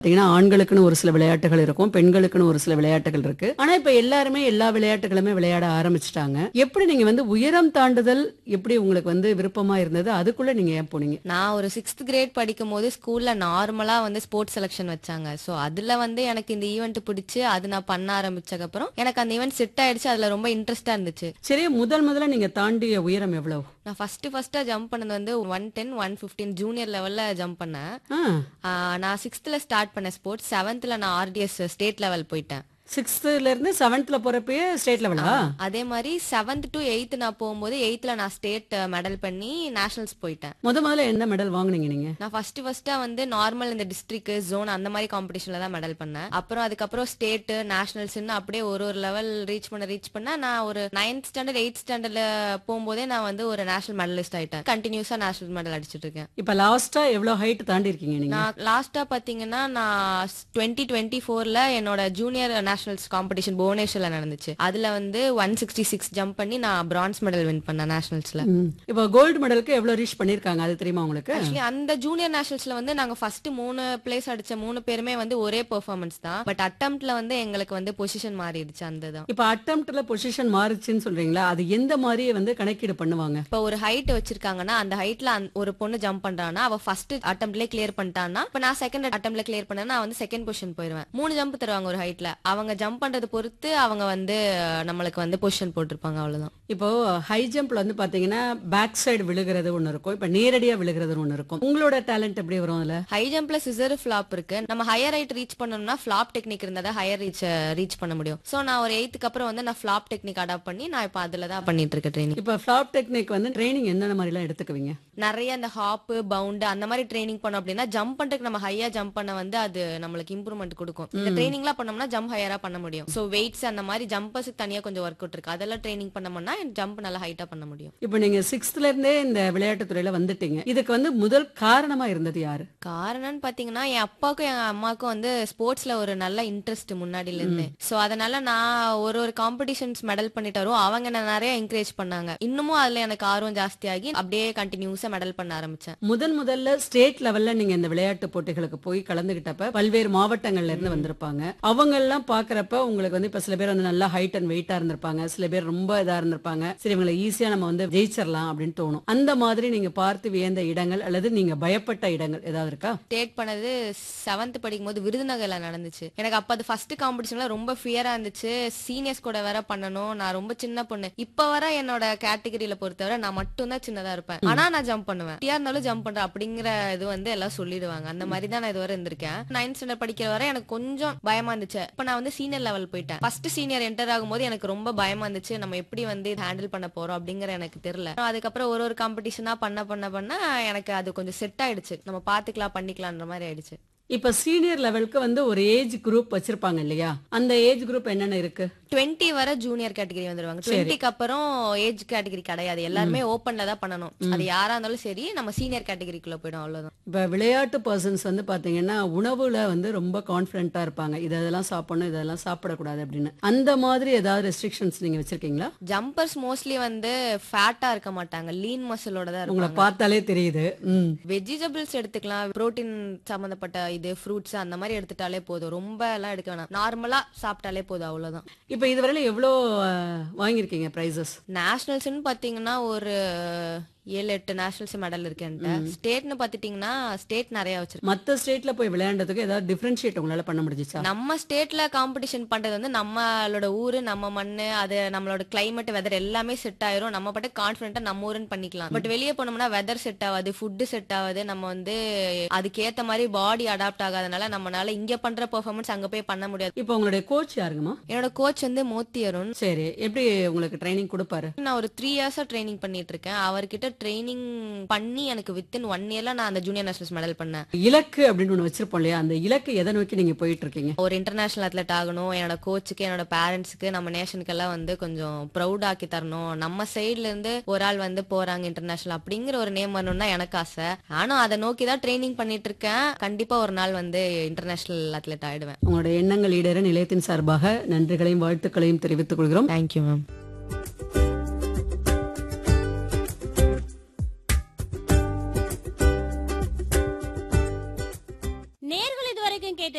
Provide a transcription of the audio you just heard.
பாத்தீங்கன்னா ஆண்களுக்குன்னு ஒரு சில விளையாட்டுகள் இருக்கும் பெண்களுக்குன்னு ஒரு சில விளையாட்டுகள் இருக்கு ஆனா இப்ப எல்லாருமே எல்லா விளையாட்டுகளுமே விளையாட ஆரம்பிச்சிட்டாங்க எப்படி நீங்க வந்து உயரம் தாண்டுதல் எப்படி உங்களுக்கு வந்து விருப்பமா இருந்தது அதுக்குள்ள நீங்க ஏன் போனீங்க நான் ஒரு சிக்ஸ்த் கிரேட் படிக்கும் போது ஸ்கூல்ல நார்மலா வந்து ஸ்போர்ட்ஸ் செலெக்ஷன் வச்சாங்க சோ அதுல வந்து எனக்கு இந்த ஈவெண்ட் பிடிச்சு அது நான் பண்ண ஆரம்பிச்சதுக்கு அப்புறம் எனக்கு அந்த ஈவெண்ட் செட் ஆயிடுச்சு அதுல ரொம்ப இன்ட்ரெஸ்டா இருந்துச்சு சரி முதல் முதல்ல நீங்க தாண்டிய உயரம் எவ்வளவு நான் ஃபர்ஸ்ட் ஃபர்ஸ்டா ஜம்ப் பண்ணது வந்து one ten one fifteen junior லெவல்ல ஜம்ப் பண்ணேன் ஆ ஆஹ் நான் சிக்ஸ்த்ல ஸ்டார்ட் பண்ண ஸ்போர்ட்ஸ் செவன்த்ல நான் ஆர்டிஎஸ் ஸ்டேட் லெவல் போயிட்டேன் சிக்ஸ்த்ல இருந்து செவன்த்ல போறப்பயே ஸ்டேட் லெவலா அதே மாதிரி செவன்த் டு எயித் நான் போகும்போது எயித்ல நான் ஸ்டேட் மெடல் பண்ணி நேஷனல்ஸ் போயிட்டேன் முத முதல்ல என்ன மெடல் வாங்குனீங்க நீங்க நான் ஃபர்ஸ்ட் ஃபர்ஸ்டா வந்து நார்மல் இந்த டிஸ்ட்ரிக்ட் ஜோன் அந்த மாதிரி காம்படிஷன்ல தான் மெடல் பண்ணேன் அப்புறம் அதுக்கப்புறம் ஸ்டேட் நேஷனல்ஸ்னு அப்படியே ஒரு ஒரு லெவல் ரீச் பண்ண ரீச் பண்ண நான் ஒரு நைன்த் ஸ்டாண்டர்ட் எயித் ஸ்டாண்டர்ட்ல போகும்போதே நான் வந்து ஒரு நேஷனல் மெடலிஸ்ட் ஆயிட்டேன் கண்டினியூஸா நேஷனல் மெடல் அடிச்சிட்டு இருக்கேன் இப்ப லாஸ்டா எவ்வளவு ஹைட் தாண்டி இருக்கீங்க நீங்க நான் லாஸ்டா பாத்தீங்கன்னா நான் டுவெண்ட்டி டுவெண்ட்டி ஃபோர்ல என்னோட ஜூனியர் நேஷனல்ஸ் காம்படிஷன் புவனேஸ்வர்ல நடந்துச்சு அதுல வந்து ஒன் சிக்ஸ்டி சிக்ஸ் ஜம்ப் பண்ணி நான் பிரான்ஸ் மெடல் வின் பண்ணேன் நேஷனல்ஸ்ல ம். இப்ப கோல்டு மெடலுக்கு எவ்வளவு ரீச் பண்ணிருக்காங்க அது தெரியுமா உங்களுக்கு ஆக்சுவலி அந்த ஜூனியர் நேஷனல்ஸ்ல வந்து நாங்க ஃபர்ஸ்ட் மூணு பிளேஸ் அடிச்ச மூணு பேருமே வந்து ஒரே பெர்ஃபார்மன்ஸ் தான் பட் அட்டம்ப்ட்ல வந்து எங்களுக்கு வந்து பொசிஷன் மாறிடுச்சு அந்த தான் இப்ப அட்டம்ப்ட்ல பொசிஷன் மாறுச்சுன்னு சொல்றீங்களா அது எந்த மாதிரி வந்து கணக்கீடு பண்ணுவாங்க இப்ப ஒரு ஹைட் வச்சிருக்காங்கன்னா அந்த ஹைட்ல ஒரு பொண்ணு ஜம்ப் பண்றான்னா அவ ஃபர்ஸ்ட் அட்டம்ப்ட்லயே கிளியர் பண்ணிட்டான்னா இப்ப நான் செகண்ட் அட்டம்ப்ட்ல கிளியர் பண்ணேன்னா நான் வந்து செகண்ட் பொசிஷன் போயிருவேன் மூணு ஜம்ப் தருவாங்க ஒரு ஹைட்ல அவங்க ஜம்ப் பண்றது பொறுத்து அவங்க வந்து அஹ், நம்மளுக்கு வந்து பொசிஷன் போட்டிருப்பாங்க அவ்வளவுதான் இப்போ ஹை ஜம்ப்ல வந்து பாத்தீங்கன்னா பேக் சைடு விழுகிறது ஒண்ணு இருக்கும் இப்ப நேரடியா விழுகிறது ஒண்ணு இருக்கும் உங்களோட டேலண்ட் எப்படி வரும் அதுல ஹை ஜம்ப்ல சிசர் ஃபிளாப் இருக்கு நம்ம ஹையர் ஹைட் ரீச் பண்ணணும்னா ஃபிளாப் டெக்னிக் இருந்தா தான் ஹையர் ரீச் ரீச் பண்ண முடியும் சோ நான் ஒரு எயித்துக்கு அப்புறம் வந்து நான் ஃபிளாப் டெக்னிக் அடாப்ட் பண்ணி நான் இப்ப அதுல தான் பண்ணிட்டு இருக்கேன் ட்ரைனிங் இப்ப ஃபிளாப் டெக்னிக் வந்து ட்ரைனிங் என்னென்ன மாதிரி எல்லாம் எடுத்துக்குவீங்க நிறைய இந்த ஹாப் பவுண்ட் அந்த மாதிரி ட்ரைனிங் பண்ணோம் அப்படின்னா ஜம்ப் பண்றதுக்கு நம்ம ஹையா ஜம்ப் பண்ண வந்து அது நம்மளுக்கு இம்ப்ரூவ்மெண்ட் கொடுக்கும் இந்த ட்ரைனிங்லாம் பண்ணோம்னா ஜம்ப் ஹையரா பண்ண முடியும் சோ வெயிட்ஸ் அந்த மாதிரி ஜம்பர்ஸ்க்கு தனியா கொஞ்சம் ஒர்க் அவுட் இருக்கு அதெல்லாம் ட்ரைனிங் பண்ணோம்னா ஜம்ப் நல்லா ஹைட்டா பண்ண முடியும் இப்போ நீங்க சிக்ஸ்த்ல இருந்தே இந்த விளையாட்டு துறையில வந்துட்டீங்க இதுக்கு வந்து முதல் காரணமா இருந்தது யாரு காரணம்னு பாத்தீங்கன்னா என் அப்பாவுக்கும் என் அம்மாவுக்கும் வந்து ஸ்போர்ட்ஸ்ல ஒரு நல்ல இன்ட்ரெஸ்ட் முன்னாடில இருந்து சோ அதனால நான் ஒரு ஒரு காம்படிஷன்ஸ் மெடல் பண்ணிட்டு வரும் அவங்க என்ன நிறைய என்கரேஜ் பண்ணாங்க இன்னமும் அதுல எனக்கு ஆர்வம் ஜாஸ்தியாகி அப்படியே கண்டினியூஸா மெடல் பண்ண ஆரம்பிச்சேன் முதன் முதல்ல ஸ்டேட் லெவல்ல நீங்க இந்த விளையாட்டு போட்டிகளுக்கு போய் கலந்துகிட்டப்ப பல்வேறு மாவட்டங்கள்ல இருந்து வந்திருப்பாங்க அவங்க எல்லாம் பாக்குறப்ப உங்களுக்கு வந்து இப்ப சில பேர் வந்து நல்லா ஹைட் அண்ட் வெயிட்டா இருந்திருப்பாங்க சில பேர் ரொம்ப இதா இருந்திருப்பாங்க சரி இவங்களை ஈஸியா நம்ம வந்து ஜெயிச்சிடலாம் அப்படின்னு தோணும் அந்த மாதிரி நீங்க பார்த்து வியந்த இடங்கள் அல்லது நீங்க பயப்பட்ட இடங்கள் ஏதாவது இருக்கா ஸ்டேட் பண்ணது செவன்த் படிக்கும் போது விருதுநகர்ல நடந்துச்சு எனக்கு அப்ப அது ஃபர்ஸ்ட் காம்படிஷன்ல ரொம்ப ஃபியரா இருந்துச்சு சீனியர்ஸ் கூட வேற பண்ணணும் நான் ரொம்ப சின்ன பொண்ணு இப்ப வர என்னோட கேட்டகரியில பொறுத்தவரை நான் மட்டும் தான் சின்னதா இருப்பேன் ஆனா நான் ஜம்ப் பண்ணுவேன் ஃபியா இருந்தாலும் ஜம்ப் பண்றேன் அப்படிங்கிற இது வந்து எல்லாம் சொல்லிடுவாங்க அந்த மாதிரி தான் நான் இதுவரை இருந்திருக்கேன் நைன்த் ஸ்டாண்டர்ட் படிக்கிற வரை எனக்கு கொஞ்சம் பயமா இருந்துச்சு இப்ப நான் வந்து சீனியர் லெவல் போயிட்டேன் ஃபர்ஸ்ட் சீனியர் என்டர் ஆகும்போது எனக்கு ரொம்ப பயமா இருந்துச்சு நம்ம எப்படி வந்து ஹேண்டில் பண்ண போறோம் அப்படிங்கிற எனக்கு தெரியல அதுக்கப்புறம் ஒரு ஒரு காம்படிஷனா பண்ண பண்ண பண்ண எனக்கு அது கொஞ்சம் செட் ஆயிடுச்சு நம்ம பாத்துக்கலாம் பண்ணிக்கலாம்ன்ற மாதிரி ஆயிடுச்சு இப்ப சீனியர் லெவலுக்கு வந்து ஒரு ஏஜ் குரூப் வச்சிருப்பாங்க இல்லையா அந்த ஏஜ் குரூப் என்னென்ன இருக்கு டுவெண்ட்டி வர ஜூனியர் கேட்டகரி வந்துருவாங்க டுவெண்ட்டிக்கு அப்புறம் ஏஜ் கேட்டகரி கிடையாது எல்லாருமே ஓப்பன்ல தான் பண்ணணும் அது யாரா இருந்தாலும் சரி நம்ம சீனியர் கேட்டகரிக்குள்ள போயிடும் அவ்வளவுதான் இப்ப விளையாட்டு பர்சன்ஸ் வந்து பாத்தீங்கன்னா உணவுல வந்து ரொம்ப கான்பிடண்டா இருப்பாங்க இதெல்லாம் சாப்பிடணும் இதெல்லாம் சாப்பிடக்கூடாது அப்படின்னு அந்த மாதிரி ஏதாவது ரெஸ்ட்ரிக்ஷன்ஸ் நீங்க வச்சிருக்கீங்களா ஜம்பர்ஸ் மோஸ்ட்லி வந்து ஃபேட்டா இருக்க மாட்டாங்க லீன் மசிலோட தான் உங்களை இருப்பாங்க பார்த்தாலே தெரியுது ம் வெஜிடபிள்ஸ் எடுத்துக்கலாம் புரோட்டீன் சம்பந்தப்பட்ட இது ஃப்ரூட்ஸ் அந்த மாதிரி எடுத்துட்டாலே போதும் ரொம்ப எல்லாம் எடுக்க வேணாம் நார்மலா சாப்பிட்டாலே போதும் அவ்வளவுதான் இப்ப இதுவரையில எவ்வளோ அஹ், வாங்கியிருக்கீங்க ப்ரைஸஸ் நேஷனல்ஸ்னு பாத்தீங்கன்னா ஒரு ஏழு எட்டு நேஷனல்ஸ் மெடல் இருக்கு என்கிட்ட ஸ்டேட்னு பாத்துட்டீங்கன்னா ஸ்டேட் நிறைய வச்சிருக்கேன் மத்த ஸ்டேட்ல போய் விளையாண்டதுக்கு ஏதாவது டிஃபரன்ஷியேட் உங்களால பண்ண முடிஞ்சிச்சா நம்ம ஸ்டேட்ல காம்படிஷன் பண்றது வந்து நம்மளோட ஊரு நம்ம மண்ணு அது நம்மளோட கிளைமேட் வெதர் எல்லாமே செட் ஆயிரும் நம்ம பாட்டு கான்பிடண்டா நம்ம ஊருன்னு பண்ணிக்கலாம் பட் வெளியே போனோம்னா வெதர் செட் ஆகாது ஃபுட்டு செட் ஆகாது நம்ம வந்து அதுக்கேத்த மாதிரி பாடி அடாப்ட் ஆகாதனால நம்மளால இங்க பண்ற பெர்ஃபார்மன்ஸ் அங்க போய் பண்ண முடியாது இப்போ உங்களுடைய கோச் யாருங்கம்மா என்னோட கோச் வந்து மோத்தி அருண் சரி எப்படி உங்களுக்கு ட்ரைனிங் கொடுப்பாரு நான் ஒரு த்ரீ இயர்ஸா ட்ரைனிங் பண்ணிட்டு இருக்கேன் அவர்கிட்ட ட்ரைனிங் பண்ணி எனக்கு வித்தின் ஒன் இயர்ல நான் அந்த ஜூனியர் நேஷனல்ஸ் மெடல் பண்ணேன் இலக்கு அப்படின்னு ஒண்ணு வச்சிருப்போம் இல்லையா அந்த இலக்கு எதை நோக்கி நீங்க போயிட்டு இருக்கீங்க ஒரு இன்டர்நேஷனல் அத்லெட் ஆகணும் என்னோட கோச்சுக்கு என்னோட பேரண்ட்ஸ்க்கு நம்ம நேஷனுக்கு எல்லாம் வந்து கொஞ்சம் ப்ரௌட் ஆக்கி தரணும் நம்ம சைடுல இருந்து ஒரு ஆள் வந்து போறாங்க இன்டர்நேஷனல் அப்படிங்கிற ஒரு நேம் வரணும்னு தான் எனக்கு ஆசை நானும் அதை நோக்கி தான் ட்ரைனிங் பண்ணிட்டு இருக்கேன் கண்டிப்பா ஒரு நாள் வந்து இன்டர்நேஷனல் அத்லெட் ஆயிடுவேன் உங்களுடைய எண்ணங்கள் ஈடேற நிலையத்தின் சார்பாக நன்றிகளையும் வாழ்த்துக்களையும் தெரிவித்துக் கொள்கிறோம் தேங்க்யூ மேம்